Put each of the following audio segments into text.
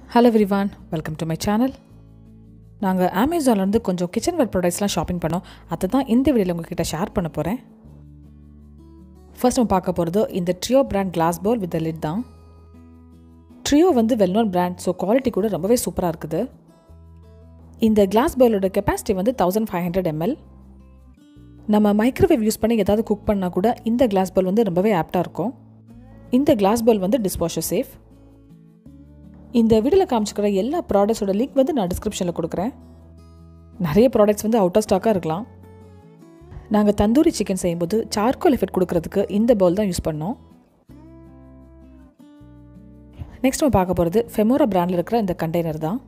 hello everyone welcome to my channel நாங்கள் அமேசான்லேருந்து கொஞ்சம் கிச்சன் வேர் ப்ராடக்ட்ஸ்லாம் ஷாப்பிங் பண்ணோம் அதை தான் இந்த வீடியோவில் உங்ககிட்ட ஷேர் பண்ண போகிறேன் ஃபர்ஸ்ட் நம்ம பார்க்க போகிறது இந்த Treo brand glass bowl with lid தான் ட்ரியோ வந்து well known brand so quality கூட ரொம்பவே சூப்பராக இருக்குது இந்த கிளாஸ் பவுலோட கெப்பாசிட்டி வந்து தௌசண்ட் ஃபைவ் ஹண்ட்ரட் எம்எல் நம்ம மைக்ரோவேவ் யூஸ் பண்ணி ஏதாவது குக் பண்ணால் கூட இந்த கிளாஸ் பவுல் வந்து ரொம்பவே ஆப்டாக இருக்கும் இந்த கிளாஸ் பவுல் வந்து டிஸ்வாஷர் சேஃப் இந்த வீடியோவில் காமிச்சிக்கிற எல்லா ப்ராடக்ட்ஸோட லிங்க் வந்து நான் டிஸ்கிரிப்ஷனில் கொடுக்குறேன் நிறைய ப்ராடக்ட்ஸ் வந்து அவுட் ஆஃப் ஸ்டாக்காக இருக்கலாம் நாங்கள் தந்தூரி சிக்கன் செய்யும்போது சார்கோல் எஃபெக்ட் கொடுக்கறதுக்கு இந்த பவுல் தான் யூஸ் பண்ணோம் நெக்ஸ்ட் நம்ம பார்க்க போகிறது ஃபெமோரா பிராண்டில் இருக்கிற இந்த கண்டெய்னர் தான்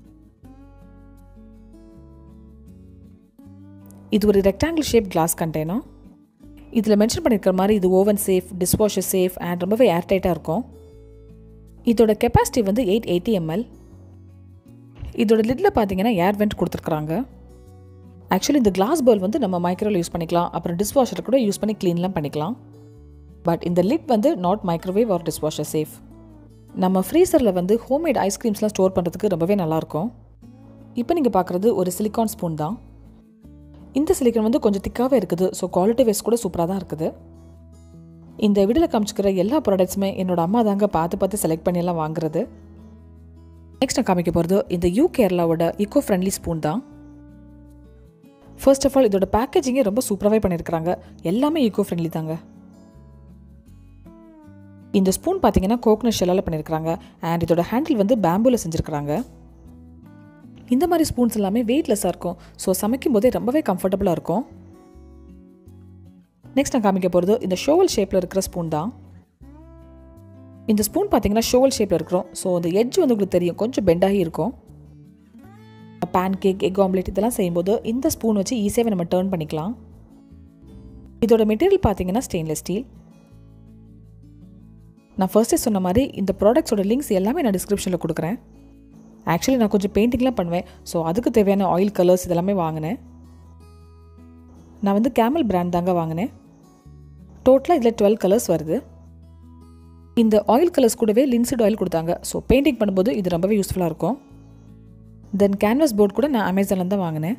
இது ஒரு ரெக்டாங்கிள் ஷேப் கிளாஸ் கண்டெய்னர் இதில் மென்ஷன் பண்ணியிருக்கிற மாதிரி இது oven safe dishwasher safe and ரொம்பவே ஏர்டைட்டாக இருக்கும் இதோட கெப்பாசிட்டி வந்து எயிட் எயிட்டி எம்எல் இதோட லிட்டில் பார்த்தீங்கன்னா ஏர் வெண்ட் கொடுத்துருக்குறாங்க ஆக்சுவலி இந்த கிளாஸ் பவுல் வந்து நம்ம மைக்ரோவில் யூஸ் பண்ணிக்கலாம் அப்புறம் டிஷ்வாஷர் கூட யூஸ் பண்ணி க்ளீன்லாம் பண்ணிக்கலாம் பட் இந்த லிட் வந்து not microwave or dishwasher safe நம்ம ஃப்ரீசரில் வந்து ஹோம்மேட் ஐஸ்கிரீம்ஸ்லாம் ஸ்டோர் பண்ணுறதுக்கு ரொம்பவே நல்லாயிருக்கும் இப்போ நீங்கள் பார்க்குறது ஒரு சிலிக்கான் ஸ்பூன் தான் இந்த சிலிக்கான் வந்து கொஞ்சம் திக்காகவே இருக்குது ஸோ குவாலிட்டி வைஸ் கூட சூப்பராக தான் இருக்குது இந்த வீடியோவில் காமிச்சிக்கிற எல்லா ப்ராடக்ட்ஸுமே என்னோட அம்மா தாங்க பார்த்து பார்த்து செலக்ட் பண்ணி எல்லாம் வாங்குறது நெக்ஸ்ட் நான் காமிக்க போகிறது இந்த யூ கேரளாவோட ஈக்கோ ஃப்ரெண்ட்லி ஸ்பூன் தான் ஃபர்ஸ்ட் ஆஃப் ஆல் இதோட பேக்கேஜிங்கே ரொம்ப சூப்பராகவே பண்ணியிருக்கிறாங்க எல்லாமே ஈக்கோ ஃப்ரெண்ட்லி தாங்க இந்த ஸ்பூன் பார்த்தீங்கன்னா கோகனட் ஷெல்லால் பண்ணியிருக்கிறாங்க அண்ட் இதோட ஹேண்டில் வந்து பேம்பூவில் செஞ்சுருக்கிறாங்க இந்த மாதிரி ஸ்பூன்ஸ் எல்லாமே வெயிட்லெஸ்ஸாக இருக்கும் ஸோ சமைக்கும் போதே ரொம்பவே கம்ஃபர்டபுளாக இருக்கும் நெக்ஸ்ட் நான் காமிக்க போகிறது இந்த ஷோவல் ஷேப்பில் இருக்கிற ஸ்பூன் தான் இந்த ஸ்பூன் பார்த்தீங்கன்னா ஷோவல் ஷேப்பில் இருக்கிறோம் ஸோ அந்த எட்ஜ் வந்து உங்களுக்கு தெரியும் கொஞ்சம் பெண்டாகி இருக்கும் பேன் கேக் எக் ஆம்லேட் இதெல்லாம் செய்யும்போது இந்த ஸ்பூன் வச்சு ஈஸியாகவே நம்ம டேர்ன் பண்ணிக்கலாம் இதோட மெட்டீரியல் பார்த்தீங்கன்னா ஸ்டெயின்லெஸ் ஸ்டீல் நான் ஃபர்ஸ்டே சொன்ன மாதிரி இந்த ப்ராடக்ட்ஸோட லிங்க்ஸ் எல்லாமே நான் டிஸ்கிரிப்ஷனில் கொடுக்குறேன் ஆக்சுவலி நான் கொஞ்சம் பெயிண்டிங்லாம் பண்ணுவேன் ஸோ அதுக்கு தேவையான ஆயில் கலர்ஸ் இதெல்லாமே வாங்கினேன் நான் வந்து கேமல் பிராண்ட் தாங்க வாங்கினேன் டோட்டலாக இதில் டுவெல் கலர்ஸ் வருது இந்த ஆயில் கலர்ஸ் கூடவே லின்சிட் ஆயில் கொடுத்தாங்க ஸோ பெயிண்டிங் பண்ணும்போது இது ரொம்பவே யூஸ்ஃபுல்லாக இருக்கும் தென் கேன்வாஸ் போர்ட் கூட நான் அமேசானில் தான் வாங்கினேன்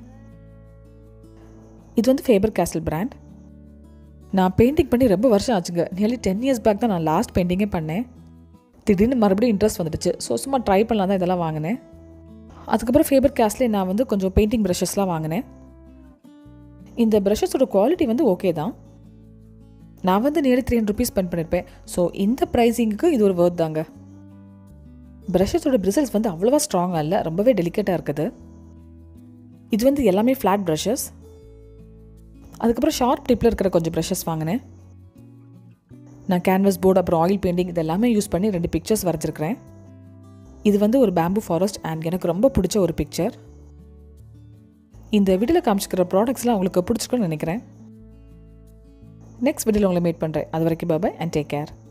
இது வந்து ஃபேபர் கேசல் பிராண்ட் நான் பெயிண்டிங் பண்ணி ரொம்ப வருஷம் ஆச்சுங்க நியர்லி டென் இயர்ஸ் பேக் தான் நான் லாஸ்ட் பெயிண்டிங்கே பண்ணேன் திடீர்னு மறுபடியும் இன்ட்ரெஸ்ட் வந்துடுச்சு ஸோ சும்மா ட்ரை பண்ணலாம் தான் இதெல்லாம் வாங்கினேன் அதுக்கப்புறம் ஃபேபர் கேஸ்லேயே நான் வந்து கொஞ்சம் பெயிண்டிங் ப்ரஷஸ்லாம் வாங்கினேன் இந்த ப்ரஷஸோட குவாலிட்டி வந்து ஓகே தான் நான் வந்து nearly three hundred rupees spend பண்ணியிருப்பேன் ஸோ இந்த ப்ரைஸிங்க்கு இது ஒரு வேர்த் தாங்க ப்ரஷஸோட பிரிசல்ஸ் வந்து அவ்வளோவா ஸ்ட்ராங்காக இல்லை ரொம்பவே டெலிகேட்டாக இருக்குது இது வந்து எல்லாமே ஃப்ளாட் ப்ரஷஸ் அதுக்கப்புறம் ஷார்ப் டிப்பில் இருக்கிற கொஞ்சம் ப்ரஷஸ் வாங்கினேன் நான் கேன்வஸ் போர்டு அப்புறம் ஆயில் பெயிண்டிங் இது எல்லாமே யூஸ் பண்ணி ரெண்டு பிக்சர்ஸ் வரைஞ்சிருக்கிறேன் இது வந்து ஒரு பேம்பு ஃபாரஸ்ட் அண்ட் எனக்கு ரொம்ப பிடிச்ச ஒரு பிக்சர் இந்த வீடியோவில் காமிச்சிக்கிற ப்ராடக்ட்ஸ்லாம் உங்களுக்கு பிடிச்சிருக்குன்னு நினைக்கிறேன் நெக்ஸ்ட் வீடியோவில் உங்களை மீட் பண்ணுறேன் அது வரைக்கும் பாபாய் அண்ட் டேக் கேர்